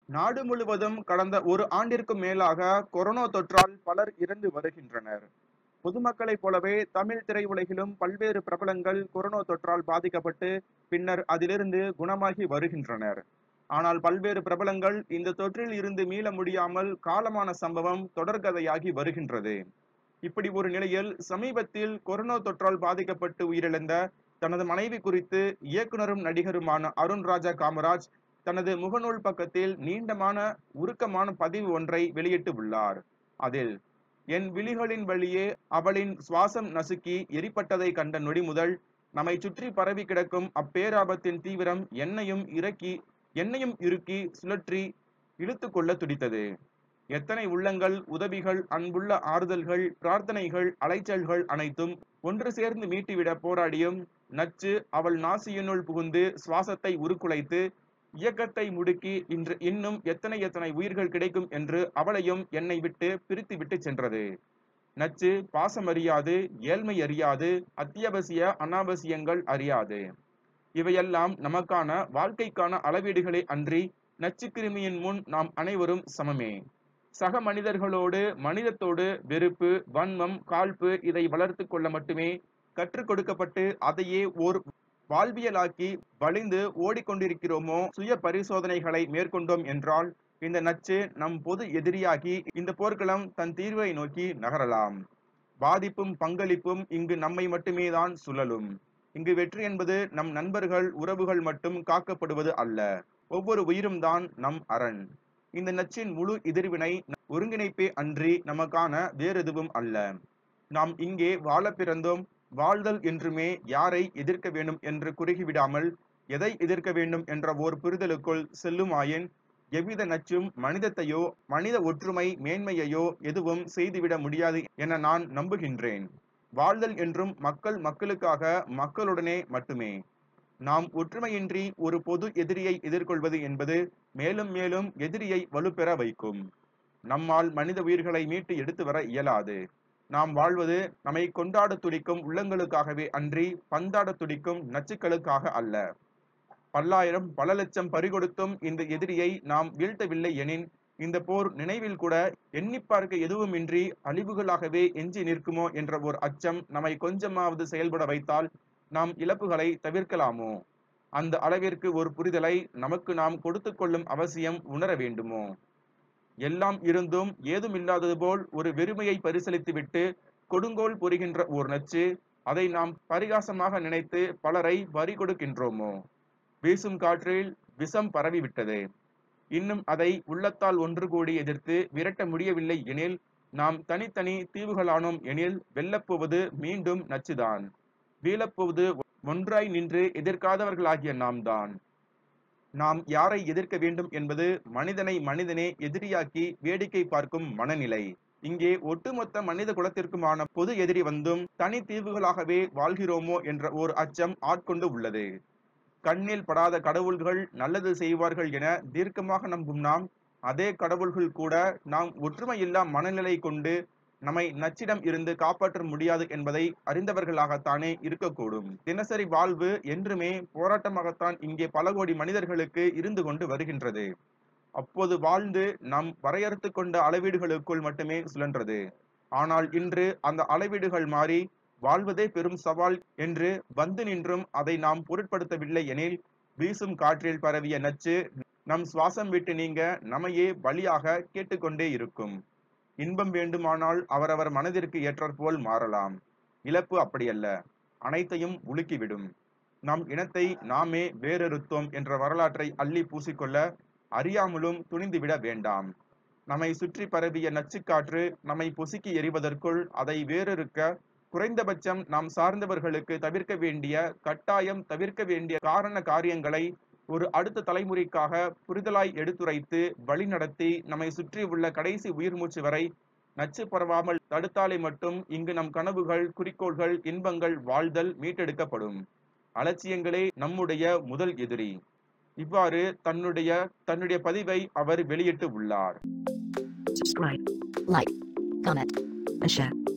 நாடு முழுவதும் கடந்த ஒரு ஆண்டிற்கும் மேலாக கொரோனா தொற்றால் பலர் இறந்து வருகின்றனர் பொதுமக்களைப் போலவே தமிழ் திரையுலகிலும் பல்வேறு பிரபலங்கள் கொரோனா தொற்றால் பாதிக்கப்பட்டு பின்னர் அதிலிருந்து குணமாகி வருகின்றனர் ஆனால் பல்வேறு பிரபலங்கள் இந்த தொற்றில் இருந்து மீள முடியாமல் காலமான சம்பவம் தொடர்கதையாகி வருகின்றது இப்படி ஒரு நிலையில் சமீபத்தில் கொரோனா தொற்றால் பாதிக்கப்பட்டு உயிரிழந்த தனது மனைவி குறித்து இயக்குனரும் நடிகருமான அருண் ராஜா காமராஜ் தனது முகநூல் பக்கத்தில் நீண்டமான உருக்கமான பதிவு ஒன்றை வெளியிட்டு உள்ளார் அதில் என் விழிகளின் வழியே அவளின் சுவாசம் நசுக்கி எரிப்பட்டதை கண்ட நொடி முதல் நம்மை சுற்றி பரவி கிடக்கும் அப்பேராபத்தின் தீவிரம் என்னையும் இறக்கி என்னையும் இறுக்கி சுழற்றி இழுத்து கொள்ள துடித்தது எத்தனை உள்ளங்கள் உதவிகள் அன்புள்ள ஆறுதல்கள் பிரார்த்தனைகள் அலைச்சல்கள் அனைத்தும் ஒன்று சேர்ந்து மீட்டிவிட போராடியும் நச்சு அவள் நாசியினுள் புகுந்து சுவாசத்தை உருக்குலைத்து இயக்கத்தை முடுக்கி இன்று இன்னும் எத்தனை எத்தனை உயிர்கள் கிடைக்கும் என்று அவளையும் என்னை விட்டு பிரித்து விட்டு சென்றது நச்சு பாசம் அறியாது ஏழ்மை அறியாது அத்தியாவசிய அனாவசியங்கள் அறியாது இவையெல்லாம் நமக்கான வாழ்க்கைக்கான அளவீடுகளே அன்றி நச்சுக்கிருமியின் முன் நாம் அனைவரும் சமமே சக மனிதர்களோடு மனிதத்தோடு வெறுப்பு வன்மம் காழ்ப்பு இதை வளர்த்து கொள்ள மட்டுமே கற்றுக் கொடுக்கப்பட்டு அதையே ஓர் வாழ்வியலாக்கி வலிந்து ஓடிக்கொண்டிருக்கிறோமோ சுய பரிசோதனைகளை மேற்கொண்டோம் என்றால் இந்த நச்சு நம் பொது எதிரியாகி இந்த போர்க்களம் தன் தீர்வை நோக்கி நகரலாம் பாதிப்பும் பங்களிப்பும் இங்கு நம்மை மட்டுமே தான் சுழலும் இங்கு வெற்றி என்பது நம் நண்பர்கள் உறவுகள் மட்டும் காக்கப்படுவது அல்ல ஒவ்வொரு உயிரும் தான் நம் அரண் இந்த நச்சின் முழு எதிர்வினை ஒருங்கிணைப்பே அன்றி நமக்கான வேறு எதுவும் அல்ல நாம் இங்கே வாழ பிறந்தோம் வாழ்தல் என்றுமே யாரை எதிர்க்க வேண்டும் என்று குறுகிவிடாமல் எதை எதிர்க்க வேண்டும் என்ற ஓர் புரிதலுக்குள் செல்லுமாயின் எவ்வித நச்சும் மனிதத்தையோ மனித ஒற்றுமை மேன்மையையோ எதுவும் செய்துவிட முடியாது என நான் நம்புகின்றேன் வாழ்தல் என்றும் மக்கள் மக்களுக்காக மக்களுடனே மட்டுமே நாம் ஒற்றுமையின்றி ஒரு பொது எதிரியை எதிர்கொள்வது என்பது மேலும் மேலும் எதிரியை வலுப்பெற வைக்கும் நம்மால் மனித உயிர்களை மீட்டு எடுத்து வர இயலாது நாம் வாழ்வது நம்மை கொண்டாட துடிக்கும் உள்ளங்களுக்காகவே அன்றி பந்தாட துடிக்கும் நச்சுக்களுக்காக அல்ல பல்லாயிரம் பல லட்சம் பறிகொடுத்தும் இந்த எதிரியை நாம் வீழ்த்தவில்லை எனின் இந்த போர் நினைவில் கூட எண்ணி பார்க்க எதுவுமின்றி அழிவுகளாகவே எஞ்சி நிற்குமோ என்ற ஒரு அச்சம் நம்மை கொஞ்சமாவது செயல்பட வைத்தால் நாம் இழப்புகளை தவிர்க்கலாமோ அந்த அளவிற்கு ஒரு புரிதலை நமக்கு நாம் கொடுத்து கொள்ளும் அவசியம் உணர வேண்டுமோ எல்லாம் இருந்தும் ஏதும் இல்லாதது போல் ஒரு வெறுமையை பரிசளித்துவிட்டு கொடுங்கோல் புரிகின்ற ஓர் நச்சு அதை நாம் பரிகாசமாக நினைத்து பலரை பறி கொடுக்கின்றோமோ வீசும் காற்றில் விஷம் பரவிவிட்டது இன்னும் அதை உள்ளத்தால் ஒன்று கூடி எதிர்த்து விரட்ட முடியவில்லை எனில் நாம் தனித்தனி தீவுகளானோம் எனில் வெல்லப்போவது மீண்டும் நச்சுதான் வீழப்போவது ஒன்றாய் நின்று எதிர்க்காதவர்களாகிய நாம் தான் நாம் யாரை எதிர்க்க வேண்டும் என்பது மனிதனை மனிதனே எதிரியாக்கி வேடிக்கை பார்க்கும் மனநிலை இங்கே ஒட்டுமொத்த மனித குலத்திற்குமான பொது எதிரி வந்தும் தனி தீவுகளாகவே வாழ்கிறோமோ என்ற ஓர் அச்சம் ஆட்கொண்டு உள்ளது கண்ணில் படாத கடவுள்கள் நல்லது செய்வார்கள் என தீர்க்கமாக நம்பும் நாம் அதே கடவுள்கள் கூட நாம் ஒற்றுமையில்லா மனநிலை கொண்டு நம்மை நச்சிடம் இருந்து காப்பாற்ற முடியாது என்பதை அறிந்தவர்களாகத்தானே இருக்கக்கூடும் தினசரி வாழ்வு என்றுமே போராட்டமாகத்தான் இங்கே பல கோடி மனிதர்களுக்கு இருந்து கொண்டு வருகின்றது அப்போது வாழ்ந்து நாம் வரையறுத்து கொண்ட அளவீடுகளுக்குள் மட்டுமே சுழன்றது ஆனால் இன்று அந்த அளவீடுகள் மாறி வாழ்வதே பெரும் சவால் என்று வந்து நின்றும் அதை நாம் பொருட்படுத்தவில்லை எனில் வீசும் காற்றில் பரவிய நச்சு நம் சுவாசம் விட்டு நீங்க நம்மையே பலியாக கேட்டுக்கொண்டே இருக்கும் இன்பம் வேண்டுமானால் அவரவர் மனதிற்கு ஏற்றாற்போல் மாறலாம் இழப்பு அப்படியல்ல அனைத்தையும் உலுக்கிவிடும் நம் இனத்தை நாமே வேறறுத்தோம் என்ற வரலாற்றை அள்ளி பூசிக்கொள்ள அறியாமலும் துணிந்துவிட வேண்டாம் நம்மை சுற்றி பரவிய நச்சுக்காற்று நம்மை பொசுக்கி எறிவதற்குள் அதை வேறறுக்க குறைந்தபட்சம் நாம் சார்ந்தவர்களுக்கு தவிர்க்க வேண்டிய கட்டாயம் தவிர்க்க வேண்டிய காரண காரியங்களை ஒரு அடுத்த தலைமுறைக்காக புரிதலாய் எடுத்துரைத்து வழிநடத்தி நம்மை சுற்றி உள்ள கடைசி உயிர் மூச்சு வரை நச்சு பரவாமல் தடுத்தாலே மட்டும் இங்கு நம் கனவுகள் குறிக்கோள்கள் இன்பங்கள் வாழ்தல் மீட்டெடுக்கப்படும் அலட்சியங்களே நம்முடைய முதல் எதிரி இவ்வாறு தன்னுடைய தன்னுடைய பதிவை அவர் வெளியிட்டு உள்ளார் subscribe, like, comment, and share.